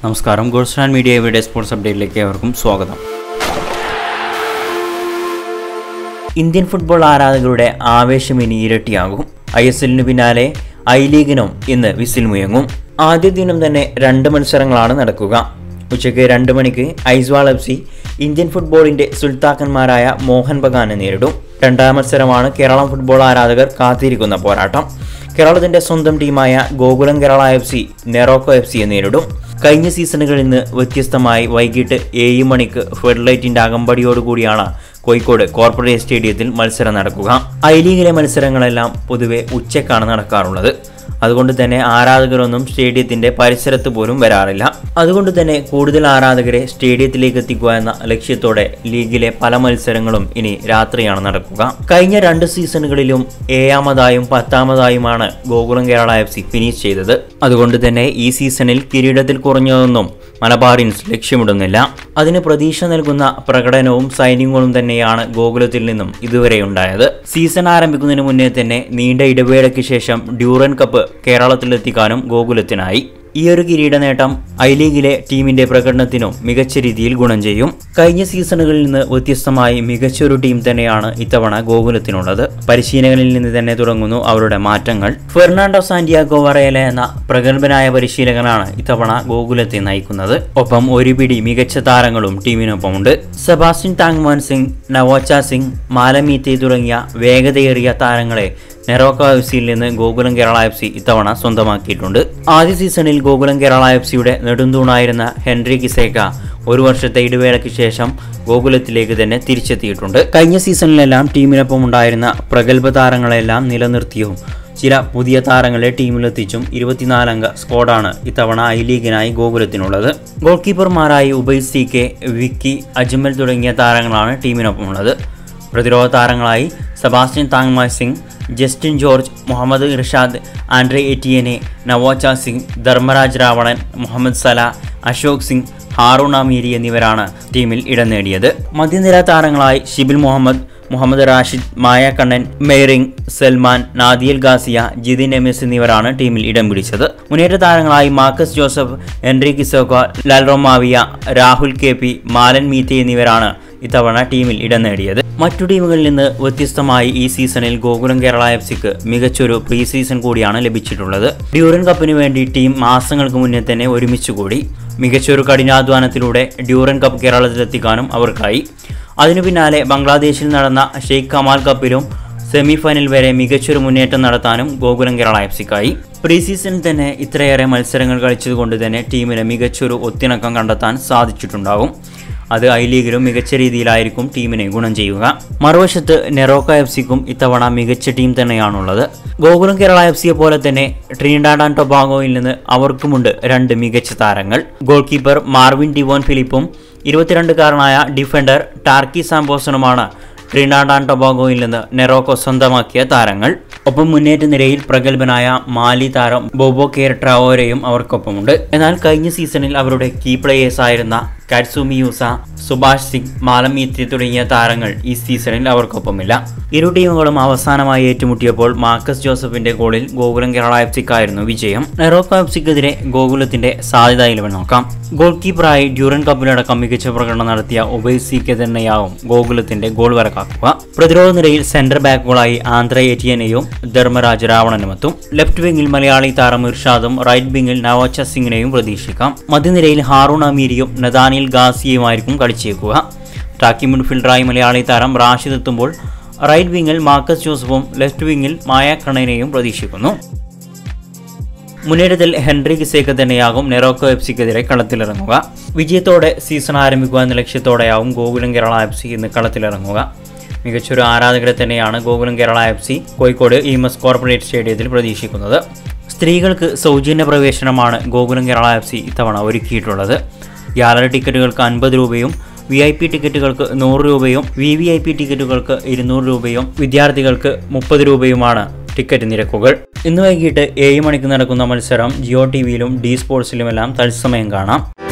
നമസ്കാരം Goalstan media everyday sports അപ്ഡേറ്റിലേക്ക് ഏവർക്കും സ്വാഗതം ഇന്ത്യൻ ഫുട്ബോൾ ആരാധകരുടെ ആവേശം ഇനി ഇരട്ടിയാകും ഐ എസ് എല്ലിന് പിന്നാലെ ഐ ലീഗിനും ഇന്ന് വിസിൽ മുയങ്ങും ആദ്യ ദിനം തന്നെ രണ്ട് മത്സരങ്ങളാണ് നടക്കുക ഉച്ചയ്ക്ക് രണ്ട് മണിക്ക് ഐസ്വാൾ എഫ് സി ഇന്ത്യൻ ഫുട്ബോളിന്റെ സുൽത്താക്കന്മാരായ മോഹൻ ബഗാനെ നേരിടും രണ്ടാം മത്സരമാണ് കേരളം ഫുട്ബോൾ ആരാധകർ കാത്തിരിക്കുന്ന പോരാട്ടം കേരളത്തിന്റെ സ്വന്തം ടീമായ Gokulam Kerala F C Nerocca F സിയെ നേരിടും കഴിഞ്ഞ സീസണുകളിൽ നിന്ന് വ്യത്യസ്തമായി വൈകിട്ട് ഏഴ് മണിക്ക് ഫെഡറേറ്റിന്റെ അകമ്പടിയോടുകൂടിയാണ് കോഴിക്കോട് കോർപ്പറേറ്റ് സ്റ്റേഡിയത്തിൽ മത്സരം നടക്കുക ഐ ലീഗിലെ മത്സരങ്ങളെല്ലാം പൊതുവെ ഉച്ചക്കാണ് നടക്കാറുള്ളത് അതുകൊണ്ട് തന്നെ ആരാധകരൊന്നും സ്റ്റേഡിയത്തിന്റെ പരിസരത്ത് പോലും വരാറില്ല അതുകൊണ്ട് തന്നെ കൂടുതൽ ആരാധകരെ സ്റ്റേഡിയത്തിലേക്ക് എത്തിക്കുക എന്ന ലക്ഷ്യത്തോടെ ലീഗിലെ പല മത്സരങ്ങളും ഇനി രാത്രിയാണ് നടക്കുക കഴിഞ്ഞ രണ്ട് സീസണുകളിലും ഏഴാമതായും പത്താമതായുമാണ് Gokulam Kerala F C finish ചെയ്തത് അതുകൊണ്ട് തന്നെ ഈ സീസണിൽ കിരീടത്തിൽ കുറഞ്ഞതൊന്നും മലബാറിൻസ് ലക്ഷ്യമിടുന്നില്ല അതിന് പ്രതീക്ഷ നൽകുന്ന പ്രകടനവും സൈനികങ്ങളും തന്നെയാണ് ഗോകുലത്തിൽ നിന്നും ഇതുവരെ ഉണ്ടായത് സീസൺ ആരംഭിക്കുന്നതിന് മുന്നേ തന്നെ നീണ്ട ഇടവേളയ്ക്ക് ശേഷം ഡ്യൂറൻ കപ്പ് കേരളത്തിലെത്തിക്കാനും ഗോകുലത്തിനായി ഈ ഒരു കിരീട നേട്ടം ഐ ലീഗിലെ ടീമിന്റെ പ്രകടനത്തിനും മികച്ച രീതിയിൽ ഗുണം ചെയ്യും കഴിഞ്ഞ സീസണുകളിൽ നിന്ന് വ്യത്യസ്തമായി മികച്ചൊരു ടീം തന്നെയാണ് ഇത്തവണ ഗോകുലത്തിനുള്ളത് പരിശീലകനിൽ നിന്ന് തന്നെ തുടങ്ങുന്നു അവരുടെ മാറ്റങ്ങൾ ഫെർണാണ്ടോ സാന്റിയാഗോ വറയല എന്ന പ്രഗത്ഭനായ പരിശീലകനാണ് ഇത്തവണ ഗോകുലത്തെ നയിക്കുന്നത് ഒപ്പം ഒരു പിടി മികച്ച താരങ്ങളും ടീമിനൊപ്പമുണ്ട് സെബാസ്റ്റ്യൻ താങ്മാൻ സിംഗ് നവോച്ച സിംഗ് മാലമീത്തെ തുടങ്ങിയ വേഗതയേറിയ താരങ്ങളെ നെറോക്ക എഫ് സിയിൽ നിന്ന് ഗോകുലം കേരള എഫ് സി ഇത്തവണ സ്വന്തമാക്കിയിട്ടുണ്ട് ആദ്യ സീസണിൽ ഗോകുലം കേരള എഫ് സിയുടെ നെടുന്തൂണായിരുന്ന ഹെൻറി കിസേക്ക ഒരു വർഷത്തെ ഇടവേളയ്ക്ക് ശേഷം ഗോകുലത്തിലേക്ക് തന്നെ തിരിച്ചെത്തിയിട്ടുണ്ട് കഴിഞ്ഞ സീസണിലെല്ലാം ടീമിനൊപ്പം ഉണ്ടായിരുന്ന പ്രഗത്ഭ താരങ്ങളെല്ലാം നിലനിർത്തിയും ചില പുതിയ താരങ്ങളെ ടീമിലെത്തിച്ചും ഇരുപത്തിനാലംഗ സ്ക്വാഡാണ് ഇത്തവണ ഐ ലീഗിനായി ഗോകുലത്തിനുള്ളത് ഗോൾ കീപ്പർമാരായി ഉബൈസ് സി കെ വിക്കി അജ്മൽ തുടങ്ങിയ താരങ്ങളാണ് ടീമിനൊപ്പമുള്ളത് പ്രതിരോധ താരങ്ങളായി സെബാസ്റ്റ്യൻ താങ്മായ് Singh Justin George Muhammad Irshad Andre Etienne Naocha Singh Dharmaraj Ravanan Muhammad Salah Ashok Singh Haroon Amiri എന്നിവരാണ് ടീമിൽ ഇടം നേടിയത് മധ്യനിര താരങ്ങളായി Shibil Muhammad Muhammad Rashid Mayakannan Meiring Salman Nathaniel Garcia Jithin M S എന്നിവരാണ് ടീമിൽ ഇടം പിടിച്ചത് മുന്നേറ്റ താരങ്ങളായി Marcus Joseph Henry Kisekka Lalromawia Rahul K P Malem Meetei എന്നിവരാണ് ഇത്തവണ ടീമിൽ ഇടം നേടിയത് മറ്റു ടീമുകളിൽ നിന്ന് വ്യത്യസ്തമായി ഈ സീസണിൽ ഗോകുലം കേരള എഫ് സിക്ക് മികച്ചൊരു പ്രീ സീസൺ കൂടിയാണ് ലഭിച്ചിട്ടുള്ളത് ഡ്യൂറൻ കപ്പിന് വേണ്ടി ടീം മാസങ്ങൾക്ക് മുന്നേ തന്നെ ഒരുമിച്ച് കൂടി മികച്ചൊരു കഠിനാധ്വാനത്തിലൂടെ ഡ്യൂറൻ കപ്പ് കേരളത്തിലെത്തിക്കാനും അവർക്കായി അതിനു പിന്നാലെ ബംഗ്ലാദേശിൽ നടന്ന ഷെയ്ഖ് കമാൽ കപ്പിലും സെമി ഫൈനൽ വരെ മികച്ചൊരു മുന്നേറ്റം നടത്താനും ഗോകുലം കേരള എഫ് സിക്കായി പ്രീ സീസണിൽ തന്നെ ഇത്രയേറെ മത്സരങ്ങൾ കളിച്ചതുകൊണ്ട് തന്നെ ടീമിന് മികച്ചൊരു ഒത്തിണക്കം കണ്ടെത്താൻ സാധിച്ചിട്ടുണ്ടാകും അത് ഐ ലീഗിലും മികച്ച രീതിയിലായിരിക്കും ടീമിനെ ഗുണം ചെയ്യുക മറുവശത്ത് നെറോക്ക എഫ് സിക്കും ഇത്തവണ മികച്ച ടീം തന്നെയാണുള്ളത് ഗോകുലം കേരള എഫ് സിയെ പോലെ തന്നെ ട്രിനിഡാഡ് ആൻഡ് ടൊബാഗോയിൽ നിന്ന് അവർക്കുമുണ്ട് രണ്ട് മികച്ച താരങ്ങൾ ഗോൾ കീപ്പർ മാർവിൻ ഡിവോൻ ഫിലിപ്പും ഇരുപത്തിരണ്ടുകാരനായ ഡിഫൻഡർ ടാർക്കി സാംബോസണുമാണ് ട്രിനിഡാഡ് ആൻഡ് ടൊബാഗോയിൽ നിന്ന് നെറോക്കോ സ്വന്തമാക്കിയ താരങ്ങൾ ഒപ്പം മുന്നേറ്റ നിരയിൽ പ്രഗത്ഭനായ മാലി താരം ബോബോ കെയർ ട്രാവോരെയും അവർക്കൊപ്പമുണ്ട് എന്നാൽ കഴിഞ്ഞ സീസണിൽ അവരുടെ കീ പ്ലേയേഴ്സ് ആയിരുന്ന കാറ്റ്സുമി യൂസ സുഭാഷ് സിംഗ് മാലമീത്രി തുടങ്ങിയ താരങ്ങൾ ഈ സീസണിൽ അവർക്കൊപ്പമില്ല ഇരു ടീമുകളും അവസാനമായി ഏറ്റുമുട്ടിയപ്പോൾ മാർക്കസ് ജോസഫിന്റെ ഗോളിൽ ഗോകുലം കേരള എഫ് സിക്കായിരുന്നു വിജയം നെറോക്കോ എഫ് സിക്കെതിരെ ഗോകുലത്തിന്റെ സാധ്യത ഇലവൻ നോക്കാം ഗോൾ കീപ്പറായി ഡ്യൂറൻ കപ്പിലടക്കം മികച്ച പ്രകടനം നടത്തിയ ഉബൈസ് സി കെ തന്നെയാവും ഗോകുലത്തിന്റെ ഗോൾ വരക്കാക്കുക പ്രതിരോധ നിരയിൽ സെന്റർ ബാക്കുകളായി ആന്ധ്ര എറ്റിയനെയും ധർമ്മരാജ് രാവണനുമെത്തും ലെഫ്റ്റ് വിങ്ങിൽ മലയാളി താരം ഇർഷാദും റൈറ്റ് വിങ്ങിൽ നവോച്ച സിംഗിനെയും പ്രതീക്ഷിക്കാം മധ്യനിരയിൽ ഹാറൂൺ അമീരിയും നദാനിൽ ഗാസിയുമായിരിക്കും കളിച്ചേക്കുക ടാക്കി മിഡ്ഫീൽഡറായി മലയാളി താരം റാഷിദ് എത്തുമ്പോൾ റൈറ്റ് വിങ്ങിൽ മാർക്കസ് ജോസഫും ലെഫ്റ്റ് വിങ്ങിൽ മായ കണ്ണനെയും പ്രതീക്ഷിക്കുന്നു മുന്നേറ്റത്തിൽ ഹെൻറി കിസേക്ക് തന്നെയാകും നെറോക്കോ എഫ് സിക്കെതിരെ കളത്തിലിറങ്ങുക വിജയത്തോടെ സീസൺ ആരംഭിക്കുക എന്ന ലക്ഷ്യത്തോടെയാവും ഗോകുലം കേരള എഫ് സി ഇന്ന് കളത്തിലിറങ്ങുക മികച്ചൊരു ആരാധകരെ തന്നെയാണ് Gokulam Kerala F C Kozhikode EMS corporate സ്റ്റേഡിയത്തിൽ പ്രതീക്ഷിക്കുന്നത് സ്ത്രീകൾക്ക് സൗജന്യ പ്രവേശനമാണ് ഗോകുലം കേരള എഫ് സി ഇത്തവണ ഒരുക്കിയിട്ടുള്ളത് ഗ്യാലറി ടിക്കറ്റുകൾക്ക് അൻപത് രൂപയും വി ഐ പി ടിക്കറ്റുകൾക്ക് നൂറ് രൂപയും വി വി ഐ പി ടിക്കറ്റുകൾക്ക് ഇരുന്നൂറ് രൂപയും വിദ്യാർത്ഥികൾക്ക് മുപ്പത് രൂപയുമാണ് ടിക്കറ്റ് നിരക്കുകൾ ഇന്ന് വൈകിട്ട് ഏഴ് മണിക്ക് നടക്കുന്ന മത്സരം ജിയോ ടി വിയിലും ഡി സ്പോർട്സിലുമെല്ലാം തത്സമയം കാണാം